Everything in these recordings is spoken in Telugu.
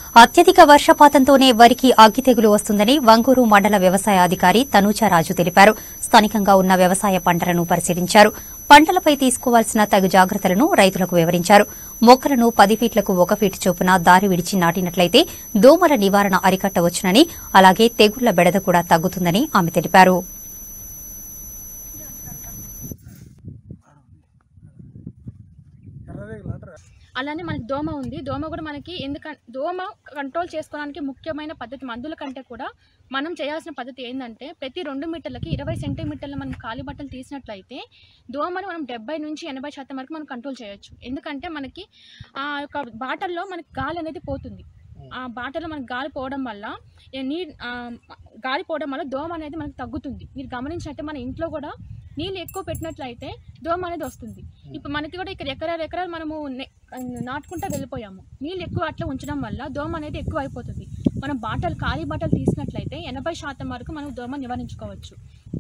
అత్యధిక వర్షపాతంతోనే వరికి అగ్గి తెగులు వస్తుందని వంగూరు మండల వ్యవసాయ అధికారి తనూజారాజు తెలిపారు స్థానికంగా ఉన్న వ్యవసాయ పంటలను పరిశీలించారు పంటలపై తీసుకోవాల్సిన తగు జాగ్రత్తలను రైతులకు వివరించారు మొక్కలను పది ఫీట్లకు ఒక ఫీట్ చొప్పున దారి విడిచి నాటినట్లయితే దోమల నివారణ అరికట్టవచ్చునని అలాగే తెగుళ్ల బెడద కూడా తగ్గుతుందని ఆమె తెలిపారు అలానే మనకి దోమ ఉంది దోమ కూడా మనకి ఎందుకంటే దోమ కంట్రోల్ చేసుకోవడానికి ముఖ్యమైన పద్ధతి మందుల కంటే కూడా మనం చేయాల్సిన పద్ధతి ఏంటంటే ప్రతి రెండు మీటర్లకి ఇరవై సెంటీమీటర్ల మనం ఖాళీ బట్టలు తీసినట్లయితే దోమను మనం డెబ్బై నుంచి ఎనభై శాతం వరకు మనం కంట్రోల్ చేయొచ్చు ఎందుకంటే మనకి ఆ యొక్క బాటల్లో మనకి గాలి అనేది పోతుంది ఆ బాటలో మనకి గాలి పోవడం వల్ల ఏ నీ ఆ, గాలి పోవడం వల్ల దోమ అనేది మనకి తగ్గుతుంది మీరు గమనించినట్టే మన ఇంట్లో కూడా నీళ్ళు ఎక్కువ పెట్టినట్లయితే దోమ అనేది వస్తుంది ఇప్పుడు మనకి కూడా ఇక్కడ ఎకరాలు ఎకరాలు మనము నె- నాటుకుంటా వెళ్ళిపోయాము నీళ్ళు ఎక్కువ అట్లా ఉంచడం వల్ల దోమ అనేది ఎక్కువ అయిపోతుంది మనం బాటలు ఖాళీ బాటలు తీసినట్లయితే ఎనభై శాతం వరకు మనం దోమ నివారించుకోవచ్చు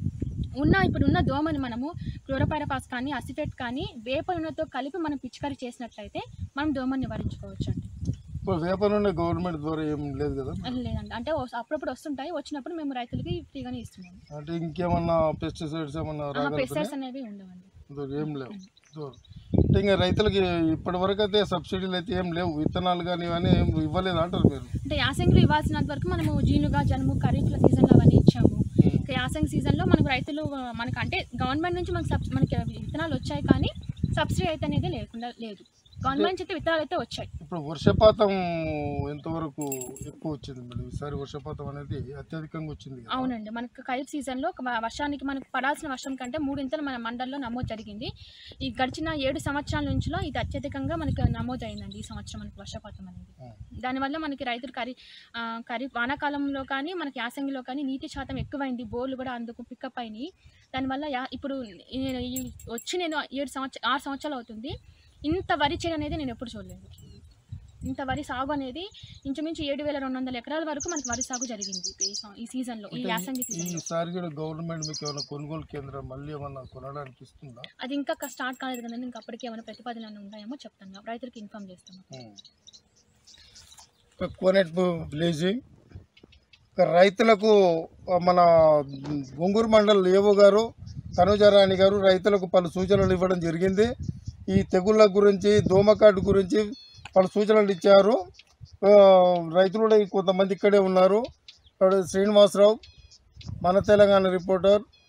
ఉన్న ఇప్పుడు ఉన్న దోమని మనము క్లోరోపైరపాస్ కానీ అసిఫెట్ కానీ వేప నూనెతో కలిపి మనం పిచికారీ చేసినట్లయితే మనం దోమని నివారించుకోవచ్చు అండి ఇప్పుడు వేప నూనె గవర్నమెంట్ ద్వారా ఏం లేదు కదా లేదండి అంటే వస్- అప్పుడప్పుడు వస్తుంటాయి వచ్చినప్పుడు మేము రైతులకి ఫ్రీగానే ఇస్తున్నాము అంటే ఇంకేమన్నా పెస్టిసైడ్స్ ఏమన్నా రాగలుగుతున్నాయి పెస్టైడ్స్ అనేవి ఉండవండి ఏం లేవు సో, అంటే ఇంకా రైతులకి ఇప్పటి వరకు అయితే సబ్సిడీలు అయితే ఏం లేవు విత్తనాలు కానీ ఇవన్నీ ఏం ఇవ్వలేదు అంటారు మీరు అంటే యాసంగిలో ఇవ్వాల్సినంత వరకు మనము జీనుగా జనుము ఖరీఫ్ల సీజన్లో అవన్నీ ఇచ్చాము ఇంకా యాసంగి సీజన్లో మనకు రైతులు ఆ, మనకు అంటే గవర్నమెంట్ నుంచి మనకు సబ్ మనకి విత్తనాలు వచ్చాయి కానీ సబ్సిడీ అయితే అనేది లేకుండా లేదు గవర్నమెంట్ నుంచి అయితే విత్తనాలు అయితే వచ్చాయి ఇప్పుడు వర్షపాతం ఎంతవరకు ఎక్కువ వచ్చింది మేడం ఈసారి వర్షపాతం అనేది అత్యధికంగా వచ్చింది కదా. అవునండి మనకు ఖరీఫ్ సీజన్లో ఒక వ- వర్షానికి మనకు పడాల్సిన వర్షం కంటే మూడింతలు మన మండలంలో నమోదు జరిగింది ఈ గడిచిన ఏడు సంవత్సరాల నుంచిలో ఇది అత్యధికంగా మనకు నమోదు అయిందండి ఈ సంవత్సరం మనకి వర్షపాతం అనేది ఉం. దానివల్ల మనకి రైతులు ఖరీ ఆ, ఖరీఫ్ వానాకాలంలో కానీ మనకి యాసంగిలో కానీ నీటి శాతం ఎక్కువైంది బోర్లు కూడా అందుకు పికప్ అయినాయి దానివల్ల యా ఇప్పుడు నేను ఈ వచ్చి నేను ఏడు సంవత్సరం ఆరు సంవత్సరాలు అవుతుంది ఇంత వరి చేను అనేది నేను ఎప్పుడు చూడలేదు ఇంత వరి సాగు అనేది ఇంచుమించు ఏడు వేల రెండు వందల ఎకరాల వరకు మనకి వరి సాగు జరిగింది ఈ సం- ఈ సీజన్లో ఈ అంటే యాసంగి ఈ- సీజన్లో ఈసారి కూడా గవర్నమెంట్ మీకు ఏమైనా కొనుగోలు కేంద్రం మళ్ళీ ఏమన్నా కొనడానికి ఇస్తుందా అది ఇంకా క- స్టార్ట్ కాలేదు కదండి ఇంకా అప్పటికి ఏమైనా ప్రతిపాదనలు ఉన్నాయేమో చెప్తాను రైతులకు ఇన్ఫామ్ చేస్తాము కోనేట్ విలేజ్ ఇక రైతులకు ఆ, మన ఒంగూరు మండల్ ఏవో గారు తనుజారాణి గారు రైతులకు పలు సూచనలు ఇవ్వడం జరిగింది ఈ తెగుళ్ళ గురించి దోమకాటు గురించి పలు సూచనలు ఇచ్చారు ఆ, రైతులు కూడా కొంతమంది ఇక్కడే ఉన్నారు ఇక్కడ శ్రీనివాసరావు మన తెలంగాణ రిపోర్టర్